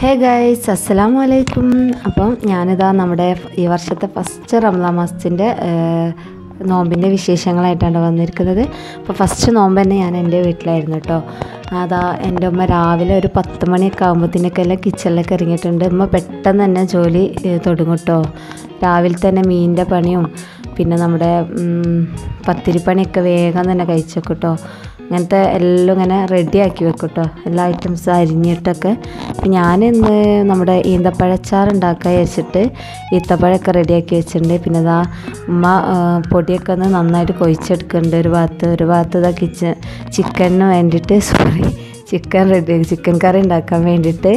hey guys അസ്സലാമു അലൈക്കും അപ്പം ഞാനിതാ നമ്മുടെ ഈ വർഷത്തെ ഫസ്റ്റ് റംസാൻ മാസത്തിൻ്റെ നോമ്പിൻ്റെ വിശേഷങ്ങളായിട്ടാണ് വന്നിരിക്കുന്നത് അപ്പോൾ ഫസ്റ്റ് നോമ്പ് തന്നെ ഞാൻ എൻ്റെ വീട്ടിലായിരുന്നു കേട്ടോ അതാ എൻ്റെ ഉമ്മ രാവിലെ ഒരു പത്ത് മണിയൊക്കെ ആകുമ്പോഴത്തേനൊക്കെ കിച്ചണിലൊക്കെ ഇറങ്ങിയിട്ടുണ്ട് ഉമ്മ പെട്ടെന്ന് തന്നെ ജോലി ഏ, തുടങ്ങും കേട്ടോ രാവിലെ തന്നെ മീനിൻ്റെ പണിയും പിന്നെ നമ്മുടെ ഉം, പത്തിരിപ്പണിയൊക്കെ വേഗം തന്നെ കഴിച്ചേക്കും കേട്ടോ അങ്ങനത്തെ എല്ലാം ഇങ്ങനെ റെഡിയാക്കി വെക്കും കേട്ടോ എല്ലാ ഐറ്റംസും അരിഞ്ഞിട്ടൊക്കെ അപ്പം ഞാനിന്ന് നമ്മുടെ ഈന്തപ്പഴച്ചാറ് ഉണ്ടാക്കാൻ വെച്ചിട്ട് ഈത്തപ്പഴമൊക്കെ റെഡിയാക്കി വെച്ചിട്ടുണ്ട് പിന്നെ ഇതാ ഉമ്മ ആ, പൊടിയൊക്കെ ഒന്ന് നന്നായിട്ട് കൊഴിച്ചെടുക്കുന്നുണ്ട് ഒരു ഭാഗത്ത് ഒരു ഭാഗത്ത് ഇതാ കിച്ചൺ ചിക്കന് വേണ്ടിയിട്ട് sorry chicken ready chicken curry ഉണ്ടാക്കാൻ വേണ്ടിയിട്ട്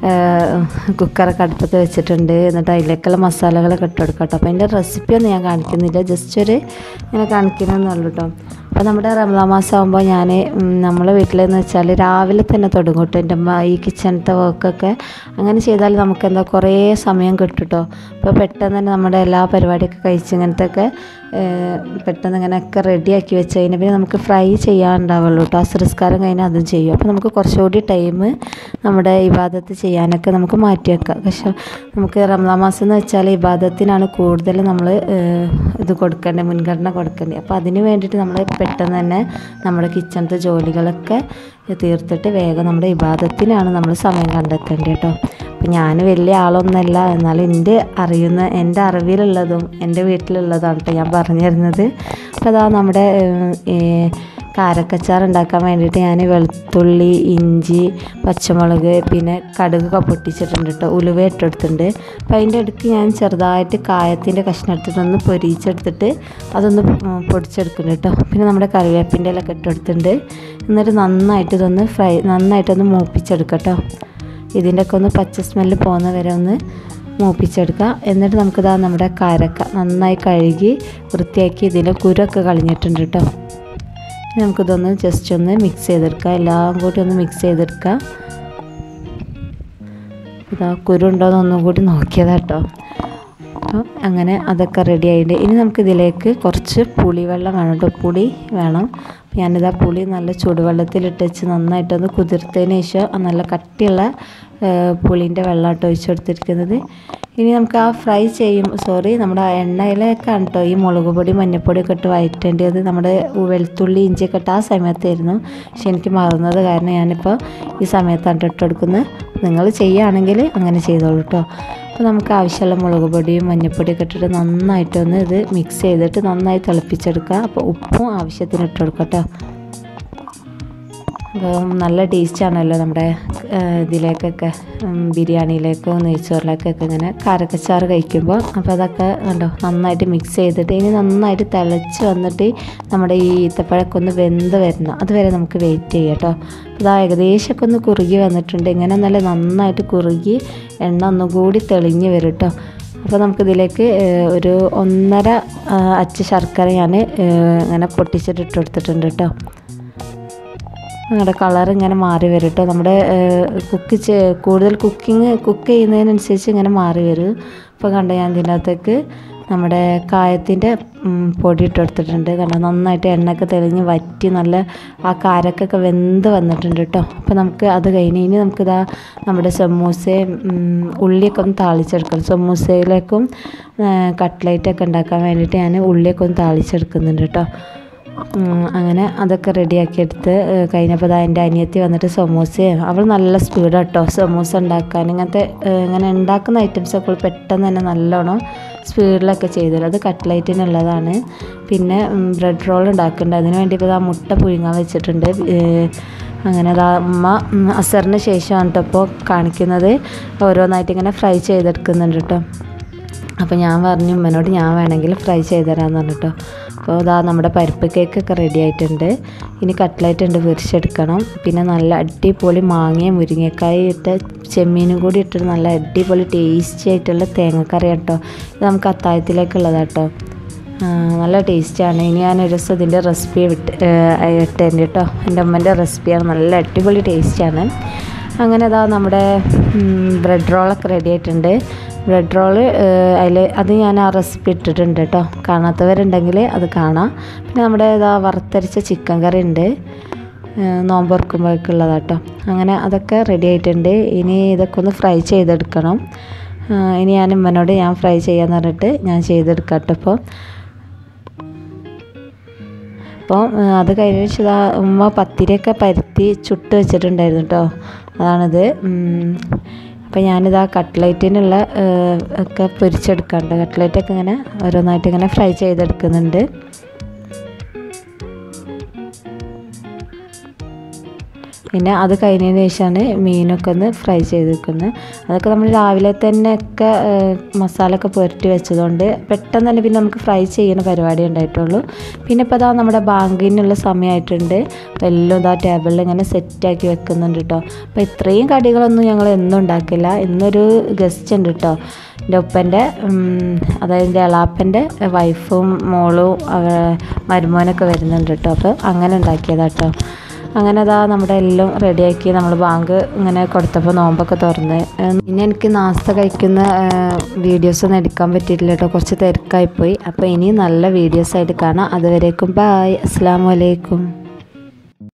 കുക്കറൊക്കെ അടുപ്പത്ത് വെച്ചിട്ടുണ്ട് എന്നിട്ട് അതിലേക്കുള്ള മസാലകളൊക്കെ ഇട്ട് കൊടുക്കാം കേട്ടോ അപ്പോൾ അതിൻ്റെ റെസിപ്പിയൊന്നും ഞാൻ കാണിക്കുന്നില്ല ജസ്റ്റ് ഒരു ഇങ്ങനെ കാണിക്കണമെന്നുള്ളൂ കേട്ടോ അപ്പോൾ നമ്മുടെ റമദാൻ മാസം ആകുമ്പോൾ ഞാൻ നമ്മളെ വീട്ടിലെന്ന് വെച്ചാൽ രാവിലെ തന്നെ തുടങ്ങും കേട്ടോ എൻ്റെ അമ്മ ഈ കിച്ചണത്തെ വർക്കൊക്കെ അങ്ങനെ ചെയ്താൽ നമുക്ക് എന്താ കുറേ സമയം കിട്ടും കേട്ടോ അപ്പോൾ പെട്ടെന്ന് തന്നെ നമ്മുടെ എല്ലാ പരിപാടിയൊക്കെ കഴിച്ച് ഇങ്ങനത്തെയൊക്കെ ഏഹ്, പെട്ടെന്ന് ഇങ്ങനെയൊക്കെ റെഡിയാക്കി വെച്ച് കഴിഞ്ഞാൽ പിന്നെ നമുക്ക് ഫ്രൈ ചെയ്യാനുണ്ടാവുള്ളൂ കേട്ടോ അസ്രസ്കാരം കഴിഞ്ഞാൽ അതും ചെയ്യും അപ്പോൾ നമുക്ക് കുറച്ചുകൂടി ടൈം നമ്മുടെ ഇബാദത്ത് ചെയ്യാനൊക്കെ നമുക്ക് മാറ്റി വെക്കാം പക്ഷേ നമുക്ക് റംസാൻ മാസം എന്ന് വെച്ചാൽ ഇബാദത്തിനാണ് കൂടുതൽ നമ്മൾ ഇത് കൊടുക്കേണ്ടത് മുൻഗണന കൊടുക്കേണ്ടത് അപ്പോൾ അതിന് വേണ്ടിയിട്ട് നമ്മൾ പെട്ടെന്ന് തന്നെ നമ്മുടെ കിച്ചണത്തെ ജോലികളൊക്കെ തീർത്തിട്ട് വേഗം നമ്മുടെ ഇബാദത്തിനാണ് നമ്മൾ സമയം കണ്ടെത്തേണ്ടത് കേട്ടോ അപ്പം ഞാൻ വലിയ ആളൊന്നുമല്ല എന്നാലും എൻ്റെ അറിയുന്ന എൻ്റെ അറിവിലുള്ളതും എൻ്റെ വീട്ടിലുള്ളതാണ് കേട്ടോ ഞാൻ പറഞ്ഞു തരുന്നത് അപ്പോൾ അതാ നമ്മുടെ ഏഹ്, ഏഹ്, കാരക്കച്ചാർ ഉണ്ടാക്കാൻ വേണ്ടിയിട്ട് ഞാൻ വെളുത്തുള്ളി ഇഞ്ചി പച്ചമുളക് പിന്നെ കടുകൊക്കെ പൊട്ടിച്ചിട്ടുണ്ട് കേട്ടോ ഉലുവ ഇട്ടെടുത്തിട്ടുണ്ട് അപ്പോൾ അതിൻ്റെ ഇടയ്ക്ക് ഞാൻ ചെറുതായിട്ട് കായത്തിൻ്റെ കഷ്ണം എടുത്തിട്ട് ഒന്ന് പൊരിച്ചെടുത്തിട്ട് അതൊന്ന് ഉം, പൊടിച്ചെടുക്കുന്നുണ്ട് കേട്ടോ പിന്നെ നമ്മുടെ കറിവേപ്പിൻ്റെ ഇലൊക്കെ ഇട്ടെടുത്തിട്ടുണ്ട് എന്നിട്ട് നന്നായിട്ട് ഇതൊന്ന് ഫ്രൈ നന്നായിട്ടൊന്ന് മൂപ്പിച്ചെടുക്കാം കേട്ടോ ഇതിൻ്റെയൊക്കെ ഒന്ന് പച്ച സ്മെല്ല് പോകുന്ന വരെ ഒന്ന് മൂപ്പിച്ചെടുക്കുക എന്നിട്ട് നമുക്കിതാ നമ്മുടെ കാരക്ക നന്നായി കഴുകി വൃത്തിയാക്കി ഇതിൻ്റെ കുരൊക്കെ കളഞ്ഞിട്ടുണ്ട് കേട്ടോ ഇനി നമുക്കിതൊന്ന് ജസ്റ്റ് ഒന്ന് മിക്സ് ചെയ്തെടുക്കാം എല്ലാം കൂടി ഒന്ന് മിക്സ് ചെയ്തെടുക്കാം ഇതാ കുരുണ്ടോയെന്ന് ഒന്നും കൂടി നോക്കിയതാ കേട്ടോ അപ്പോൾ അങ്ങനെ അതൊക്കെ റെഡി ആയിട്ടുണ്ട് ഇനി നമുക്കിതിലേക്ക് കുറച്ച് പുളിവെള്ളം വേണം കേട്ടോ പുളി വേണം അപ്പോൾ ഞാനിതാ പുളി നല്ല ചൂടുവെള്ളത്തിലിട്ട് വെച്ച് നന്നായിട്ടൊന്ന് കുതിർത്തതിന് ശേഷം ആ നല്ല കട്ടിയുള്ള പുളിൻ്റെ വെള്ളമാട്ടോ ഒഴിച്ചു കൊടുത്തിരിക്കുന്നത് ഇനി നമുക്ക് ആ ഫ്രൈ ചെയ്യും സോറി നമ്മുടെ ആ എണ്ണയിലേക്കാണ് കേട്ടോ ഈ മുളക് പൊടി മഞ്ഞൾപ്പൊടി ഒക്കെ ഇട്ട് വഴറ്റേണ്ടത് നമ്മുടെ വെളുത്തുള്ളി ഇഞ്ചിയൊക്കെ ഇട്ട് ആ സമയത്തായിരുന്നു പക്ഷെ എനിക്ക് മറന്നത് കാരണം ഞാനിപ്പോൾ ഈ സമയത്താണ് ഇട്ട് കൊടുക്കുന്നത് നിങ്ങൾ ചെയ്യുകയാണെങ്കിൽ അങ്ങനെ ചെയ്തോളൂ കേട്ടോ അപ്പോൾ നമുക്ക് ആവശ്യമുള്ള മുളക് പൊടിയും മഞ്ഞൾപ്പൊടിയൊക്കെ ഇട്ടിട്ട് നന്നായിട്ടൊന്ന് ഇത് മിക്സ് ചെയ്തിട്ട് നന്നായി തിളപ്പിച്ചെടുക്കുക അപ്പോൾ ഉപ്പും ആവശ്യത്തിന് ഇട്ട് കൊടുക്കുക കേട്ടോ അപ്പോൾ നല്ല ടേസ്റ്റാണല്ലോ നമ്മുടെ ആ, ഇതിലേക്കൊക്കെ ഉം, ബിരിയാണിയിലേക്കോ നെയ്ച്ചോറിലേക്കൊക്കെ ഇങ്ങനെ കാരക്കച്ചാറ് കഴിക്കുമ്പോൾ അപ്പോൾ അതൊക്കെ കണ്ടോ നന്നായിട്ട് മിക്സ് ചെയ്തിട്ട് ഇനി നന്നായിട്ട് തിളച്ച് വന്നിട്ട് നമ്മുടെ ഈ ഈത്തപ്പഴമൊക്കെ ഒന്ന് വെന്ത് വരണം അതുവരെ നമുക്ക് വെയിറ്റ് ചെയ്യാം കേട്ടോ അപ്പോൾ അത് ഏകദേശമൊക്കെ ഒന്ന് കുറുകി വന്നിട്ടുണ്ട് ഇങ്ങനെ നല്ല നന്നായിട്ട് കുറുകി എണ്ണ ഒന്നുകൂടി തെളിഞ്ഞ് വരും കേട്ടോ അപ്പോൾ നമുക്കിതിലേക്ക് ഏഹ്, ഒരു ഒന്നര ആ, അച്ച് ശർക്കര ഞാൻ ഇങ്ങനെ പൊട്ടിച്ചിട്ട് ഇട്ട് കൊടുത്തിട്ടുണ്ട് കേട്ടോ നിങ്ങളുടെ കളർ ഇങ്ങനെ മാറി വരും കേട്ടോ നമ്മുടെ കുക്ക് കൂടുതൽ കുക്കിംഗ് കുക്ക് ചെയ്യുന്നതിനനുസരിച്ച് ഇങ്ങനെ മാറി വരും ഇപ്പോൾ കണ്ട ഞാൻ ഇതിനകത്തേക്ക് നമ്മുടെ കായത്തിൻ്റെ പൊടി ഇട്ട് കൊടുത്തിട്ടുണ്ട് കണ്ടോ നന്നായിട്ട് എണ്ണയൊക്കെ തെളിഞ്ഞ് വറ്റി നല്ല ആ കാരക്കൊക്കെ വെന്ത് വന്നിട്ടുണ്ട് കേട്ടോ അപ്പോൾ നമുക്ക് അത് കഴിഞ്ഞ് ഇനി നമുക്കിതാ നമ്മുടെ സമൂസയും ഉം, ഉള്ളിയൊക്കെ ഒന്ന് താളിച്ചെടുക്കണം സമൂസയിലേക്കും കട്ട്ലൈറ്റൊക്കെ ഉണ്ടാക്കാൻ വേണ്ടിയിട്ട് ഞാൻ ഉള്ളിയൊക്കെ ഒന്ന് താളിച്ചെടുക്കുന്നുണ്ട് കേട്ടോ ഉം, അങ്ങനെ അതൊക്കെ റെഡിയാക്കി എടുത്ത് ഏഹ്, കഴിഞ്ഞപ്പോൾ ദാ എൻ്റെ അനിയത്തി വന്നിട്ട് സമൂസയും അവൾ നല്ല സ്പീഡാണ് കേട്ടോ സമൂസ ഉണ്ടാക്കാൻ ഇങ്ങനത്തെ ഏഹ്, ഇങ്ങനെ ഉണ്ടാക്കുന്ന ഐറ്റംസൊക്കെ അവൾ പെട്ടെന്ന് തന്നെ നല്ലോണം സ്പീഡിലൊക്കെ ചെയ്തു അത് കട്ട്ലൈറ്റിനുള്ളതാണ് പിന്നെ ബ്രെഡ് റോൾ ഉണ്ടാക്കുന്നുണ്ട് അതിന് വേണ്ടി ഇപ്പോൾ ആ മുട്ട പുഴുങ്ങാൻ വെച്ചിട്ടുണ്ട് ഏഹ്, അങ്ങനെ അതാ അമ്മ ഉം, അസറിന് ശേഷമാണ് കേട്ടോ ഇപ്പോൾ കാണിക്കുന്നത് ഓരോന്നായിട്ട് ഇങ്ങനെ ഫ്രൈ ചെയ്തെടുക്കുന്നുണ്ട് കേട്ടോ അപ്പോൾ ഞാൻ പറഞ്ഞു ഉമ്മനോട് ഞാൻ വേണമെങ്കിൽ ഫ്രൈ ചെയ്ത് തരാമെന്ന് പറഞ്ഞിട്ടോ അപ്പോൾ ഇതാ നമ്മുടെ പരിപ്പ് കേക്കൊക്കെ റെഡി ആയിട്ടുണ്ട് ഇനി കട്ട്ലൈറ്റ് ഉണ്ട് പൊരിച്ചെടുക്കണം പിന്നെ നല്ല അടിപൊളി മാങ്ങയും മുരിങ്ങക്കായി ഇട്ട് ചെമ്മീനും കൂടി ഇട്ടിട്ട് നല്ല അടിപൊളി ടേസ്റ്റി ആയിട്ടുള്ള തേങ്ങക്കറി കേട്ടോ ഇത് നമുക്ക് അത്താഴത്തിലേക്കുള്ളതാട്ടോ ആ, നല്ല ടേസ്റ്റാണ് ഇനി ഞാൻ ഒരു ദിവസം ഇതിൻ്റെ റെസിപ്പി വിട്ട് ഇട്ടേൻ്റെ കേട്ടോ എൻ്റെ അമ്മേൻ്റെ റെസിപ്പിയാണ് നല്ല അടിപൊളി ടേസ്റ്റാണ് അങ്ങനെ അതാ നമ്മുടെ ബ്രെഡ് റോളൊക്കെ റെഡി ആയിട്ടുണ്ട് ബ്രെഡ് റോള് അതിൽ അത് ഞാൻ ആ റെസിപ്പി ഇട്ടിട്ടുണ്ട് കേട്ടോ കാണാത്തവരുണ്ടെങ്കിൽ അത് കാണാം പിന്നെ നമ്മുടെ ഇതാ വറുത്തരച്ച ചിക്കൻ കറി ഉണ്ട് നോമ്പ് തുറക്കുമ്പോഴേക്കുള്ളതാട്ടോ അങ്ങനെ അതൊക്കെ റെഡി ആയിട്ടുണ്ട് ഇനി ഇതൊക്കെ ഒന്ന് ഫ്രൈ ചെയ്തെടുക്കണം ആ, ഇനി ഞാൻ ഉമ്മനോട് ഞാൻ ഫ്രൈ ചെയ്യാന്ന് പറഞ്ഞിട്ട് ഞാൻ ചെയ്തെടുക്കാം കേട്ടോ ഇപ്പോൾ അപ്പോൾ അത് കഴിഞ്ഞ വെച്ചാൽ ഉമ്മ പത്തിരിയൊക്കെ പരുത്തി ചുട്ട് വെച്ചിട്ടുണ്ടായിരുന്നു കേട്ടോ അതാണിത് അപ്പോൾ ഞാനിതാ കട്ട്ലൈറ്റിനുള്ള ഒക്കെ പൊരിച്ചെടുക്കാറുണ്ട് കട്ട്ലൈറ്റൊക്കെ ഇങ്ങനെ ഓരോന്നായിട്ട് ഇങ്ങനെ ഫ്രൈ ചെയ്തെടുക്കുന്നുണ്ട് പിന്നെ അത് കഴിഞ്ഞതിന് ശേഷമാണ് മീനൊക്കെ ഒന്ന് ഫ്രൈ ചെയ്ത് വെക്കുന്നത് അതൊക്കെ നമ്മൾ രാവിലെ തന്നെ ഒക്കെ മസാല ഒക്കെ പുരട്ടി വെച്ചതുകൊണ്ട് പെട്ടെന്ന് തന്നെ പിന്നെ നമുക്ക് ഫ്രൈ ചെയ്യുന്ന പരിപാടി ഉണ്ടായിട്ടുള്ളൂ പിന്നെ ഇപ്പോൾ അതാ നമ്മുടെ ബാങ്കിനുള്ള സമയമായിട്ടുണ്ട് അപ്പോൾ എല്ലാം ഇതാ ടേബിളിൽ ഇങ്ങനെ സെറ്റാക്കി വെക്കുന്നുണ്ട് കേട്ടോ അപ്പോൾ ഇത്രയും കടികളൊന്നും ഞങ്ങൾ എന്നും ഉണ്ടാക്കില്ല ഇന്നൊരു ഗസ്റ്റ് ഉണ്ട് കേട്ടോ എൻ്റെ ഉപ്പൻ്റെ അതായത് എൻ്റെ എളാപ്പൻ്റെ വൈഫും മോളും അവ- മരുമോനൊക്കെ വരുന്നുണ്ട് കേട്ടോ അപ്പോൾ അങ്ങനെ ഉണ്ടാക്കിയതാട്ടോ അങ്ങനെ അതാ നമ്മുടെ എല്ലാം റെഡിയാക്കി നമ്മൾ ബാങ്ക് ഇങ്ങനെ കൊടുത്തപ്പോൾ നോമ്പൊക്കെ തുറന്ന് ഏഹ് പിന്നെ എനിക്ക് നാസ്ത കഴിക്കുന്ന വീഡിയോസ് ഒന്നും എടുക്കാൻ പറ്റിയിട്ടില്ല കേട്ടോ കുറച്ച് തിരക്കായിപ്പോയി അപ്പോൾ ഇനി നല്ല വീഡിയോസ് ആയിട്ട് കാണാം അതുവരേക്കും ബായ് അസ്സാം വലൈക്കും